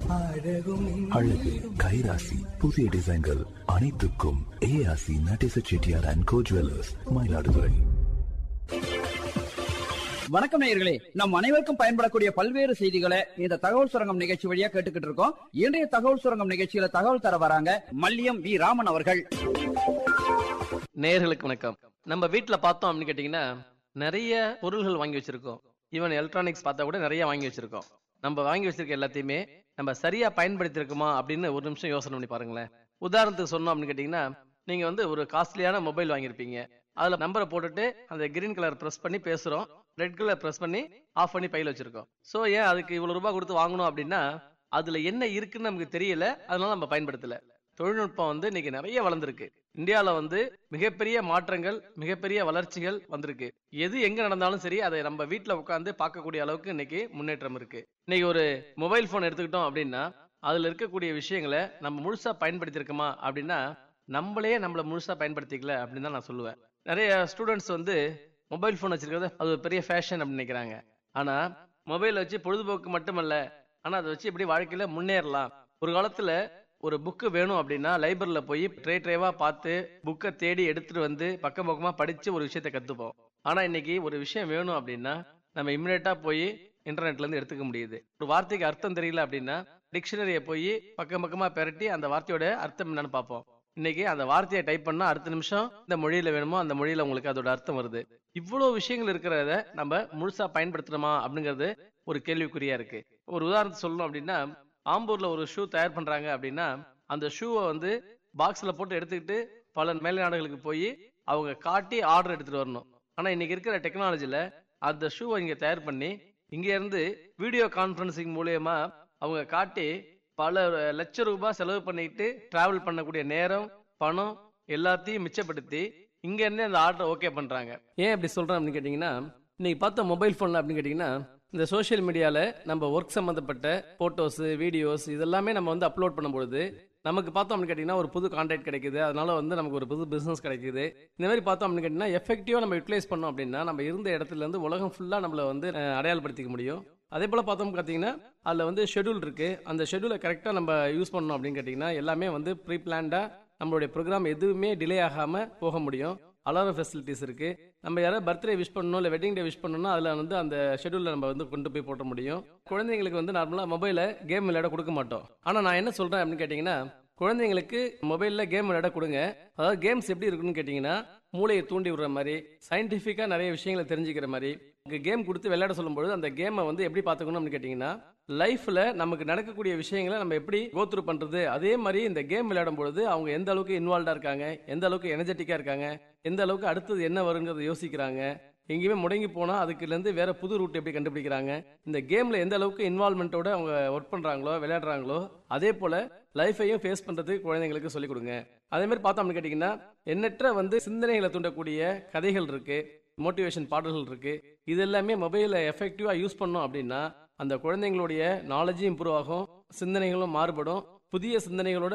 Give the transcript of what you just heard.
அழகு கைராசி புதிய டிசைன்கள் அனைத்துக்கும் ARC Natesa Chettiar and co jewellers Mayiladuthurai வணக்கம் நேயர்களே நம் அனைவருக்கும் பயன்படக்கூடிய பல்வேறு செய்திகளை இந்த தகவல் சுரங்கம் நிகழ்ச்சி வழியா கேட்டுக்கிட்டு இருக்கோம் இன்றைய தகவல் சுரங்கம் நிகழ்ச்சியில தகவல் தர வராங்க மல்லியம் வி ராமன் அவர்கள் நேயர்களுக்கு வணக்கம் நம்ம வீட்ல பார்த்தோம் அப்படின்னு கேட்டீங்கன்னா நிறைய பொருள்கள் வாங்கி வச்சிருக்கோம் ஈவன் எலக்ட்ரானிக்ஸ் பார்த்தா கூட நிறைய வாங்கி வச்சிருக்கோம் நம்ம வாங்கி வச்சிருக்க எல்லாத்தையுமே நம்ம சரியா பயன்படுத்திருக்குமா அப்படின்னு ஒரு நிமிஷம் யோசனை பண்ணி பாருங்களேன் உதாரணத்துக்கு சொன்னோம் அப்படின்னு கேட்டீங்கன்னா நீங்க வந்து ஒரு காஸ்ட்லியான மொபைல் வாங்கியிருப்பீங்க அதுல நம்பரை போட்டுட்டு அந்த கிரீன் கலர் பிரஸ் பண்ணி பேசுறோம் ரெட் கலர் பிரஸ் பண்ணி ஆஃப் பண்ணி பையில வச்சிருக்கோம் சோ ஏன் அதுக்கு இவ்வளவு ரூபாய் கொடுத்து வாங்கணும் அப்படின்னா அதுல என்ன இருக்குன்னு நமக்கு தெரியல அதனால நம்ம பயன்படுத்தல தொழில்நுட்பம் வந்து இன்னைக்கு நிறைய வளர்ந்துருக்கு இந்தியால வந்து மிகப்பெரிய மாற்றங்கள் மிகப்பெரிய வளர்ச்சிகள் வந்திருக்கு எது எங்க நடந்தாலும் சரி அதை நம்ம வீட்ல உட்காந்து பார்க்கக்கூடிய அளவுக்கு இன்னைக்கு முன்னேற்றம் இருக்கு இன்னைக்கு ஒரு மொபைல் போன் எடுத்துக்கிட்டோம் அப்படின்னா அதுல இருக்கக்கூடிய விஷயங்களை நம்ம முழுசா பயன்படுத்தியிருக்கோமா அப்படின்னா நம்மளே நம்மள முழுசா பயன்படுத்திக்கல அப்படின்னு தான் நான் சொல்லுவேன் நிறைய ஸ்டூடெண்ட்ஸ் வந்து மொபைல் போன் வச்சிருக்கிறது அது ஒரு பெரிய ஃபேஷன் அப்படின்னு நினைக்கிறாங்க ஆனா மொபைல் வச்சு பொழுதுபோக்கு மட்டுமல்ல ஆனா அதை வச்சு எப்படி வாழ்க்கையில முன்னேறலாம் ஒரு காலத்துல ஒரு புக்கு வேணும் அப்படின்னா லைப்ரரியில போய் ட்ரே ட்ரேவா பார்த்து புக்கை தேடி எடுத்துட்டு வந்து பக்கம் பக்கமா படிச்சு ஒரு விஷயத்த கத்துப்போம் ஆனா இன்னைக்கு ஒரு விஷயம் வேணும் அப்படின்னா நம்ம இமிடியேட்டா போய் இன்டர்நெட்ல இருந்து எடுத்துக்க முடியுது ஒரு வார்த்தைக்கு அர்த்தம் தெரியல அப்படின்னா டிக்ஷனரியை போய் பக்கம் பக்கமா பெரட்டி அந்த வார்த்தையோட அர்த்தம் என்னன்னு பார்ப்போம் இன்னைக்கு அந்த வார்த்தையை டைப் பண்ணா அடுத்த நிமிஷம் இந்த மொழியில வேணுமோ அந்த மொழியில உங்களுக்கு அதோட அர்த்தம் வருது இவ்வளவு விஷயங்கள் இருக்கிறத நம்ம முழுசா பயன்படுத்தணுமா அப்படிங்கிறது ஒரு கேள்விக்குறியா இருக்கு ஒரு உதாரணத்தை சொல்லணும் அப்படின்னா ஆம்பூர்ல ஒரு ஷூ தயார் பண்றாங்க அப்படின்னா அந்த ஷூவை வந்து பாக்ஸ்ல போட்டு எடுத்துக்கிட்டு பல மேல் நாடுகளுக்கு போய் அவங்க காட்டி ஆர்டர் எடுத்துட்டு வரணும் ஆனா இன்னைக்கு இருக்கிற டெக்னாலஜில அந்த ஷூவை இங்க தயார் பண்ணி இங்க இருந்து வீடியோ கான்பரன்சிங் மூலியமா அவங்க காட்டி பல லட்ச ரூபாய் செலவு பண்ணிட்டு டிராவல் பண்ணக்கூடிய நேரம் பணம் எல்லாத்தையும் மிச்சப்படுத்தி இங்க இருந்தே அந்த ஆர்டர் ஓகே பண்றாங்க ஏன் அப்படி சொல்றேன் அப்படின்னு கேட்டீங்கன்னா இன்னைக்கு பார்த்த மொபைல் போன்ல அப்படின்னு கேட்டீங்கன்னா இந்த சோஷியல் மீடியால நம்ம ஒர்க் சம்பந்தப்பட்ட போட்டோஸ் வீடியோஸ் இதெல்லாமே நம்ம வந்து அப்லோட் பண்ணும்பொழுது நமக்கு பார்த்தோம் அப்படின்னு கேட்டீங்கன்னா ஒரு புது கான்டாக்ட் கிடைக்குது அதனால வந்து நமக்கு ஒரு புது பிசினஸ் கிடைக்குது இந்த மாதிரி பார்த்தோம் அப்படின்னு கேட்டீங்கன்னா எஃபெக்டிவா நம்ம யூட்டிலைஸ் பண்ணோம் அப்படின்னா நம்ம இருந்த இடத்துல இருந்து உலகம் ஃபுல்லா நம்மள வந்து அஹ், அடையாளப்படுத்திக்க முடியும் அதே போல பார்த்தோம் பார்த்தீங்கன்னா அதில் வந்து ஷெட்யூல் இருக்கு அந்த ஷெட்யூலை கரெக்டாக நம்ம யூஸ் பண்ணோம் அப்படின்னு கேட்டிங்கன்னா எல்லாமே வந்து ப்ரீ பிளான்டா நம்மளுடைய ப்ரோக்ராம் எதுவுமே டிலே ஆகாம போக முடியும் அலாரம் ஃபெசிலிட்டிஸ் இருக்கு நம்ம யாராவது பர்த்டே விஷ் பண்ணணும் இல்லை வெட்டிங் டே விஷ் பண்ணணும்னா அதில் வந்து அந்த ஷெட்யூலில் நம்ம வந்து கொண்டு போய் போட்ட முடியும் குழந்தைங்களுக்கு வந்து நார்மலாக மொபைலை கேம் விளையாட கொடுக்க மாட்டோம் ஆனால் நான் என்ன சொல்கிறேன் அப்படின்னு கேட்டிங்கன்னா குழந்தைங்களுக்கு மொபைலில் கேம் விளையாட கொடுங்க அதாவது கேம்ஸ் எப்படி இருக்குன்னு கேட்டிங்கன்னா மூளையை தூண்டி விடுற மாதிரி சயின்டிஃபிக்காக நிறைய விஷயங்களை தெரிஞ்சுக்கிற மாதிரி கேம் கொடுத்து விளையாட சொல்லும்போது அந்த கேமை வந்து எப்படி பார்த்துக்கணும் அப்படின்னு கேட்டிங்கன்னா லைஃப்ல நமக்கு நடக்கக்கூடிய விஷயங்களை நம்ம எப்படி கோத்ரூ பண்றது அதே மாதிரி இந்த கேம் விளையாடும் பொழுது அவங்க எந்த அளவுக்கு இன்வால்வ்டா இருக்காங்க எந்த அளவுக்கு எனர்ஜெட்டிக்கா இருக்காங்க எந்த அளவுக்கு அடுத்தது என்ன வருங்கிறத யோசிக்கிறாங்க எங்கேயுமே முடங்கி போனா அதுக்குல இருந்து வேற புது ரூட் எப்படி கண்டுபிடிக்கிறாங்க இந்த கேம்ல எந்த அளவுக்கு இன்வால்மெண்ட்டோட அவங்க ஒர்க் பண்றாங்களோ விளையாடுறாங்களோ அதே போல லைஃபையும் ஃபேஸ் பண்றதுக்கு குழந்தைங்களுக்கு சொல்லிக் கொடுங்க அதே மாதிரி பார்த்தோம் அப்படின்னு கேட்டீங்கன்னா எண்ணற்ற வந்து சிந்தனைகளை தூண்டக்கூடிய கதைகள் இருக்கு மோட்டிவேஷன் பாடல்கள் இருக்கு இது எல்லாமே மொபைலை எஃபெக்டிவா யூஸ் பண்ணோம் அப்படின்னா அந்த குழந்தைங்களுடைய நாலேஜும் இம்ப்ரூவ் ஆகும் சிந்தனைகளும் மாறுபடும் புதிய சிந்தனைகளோட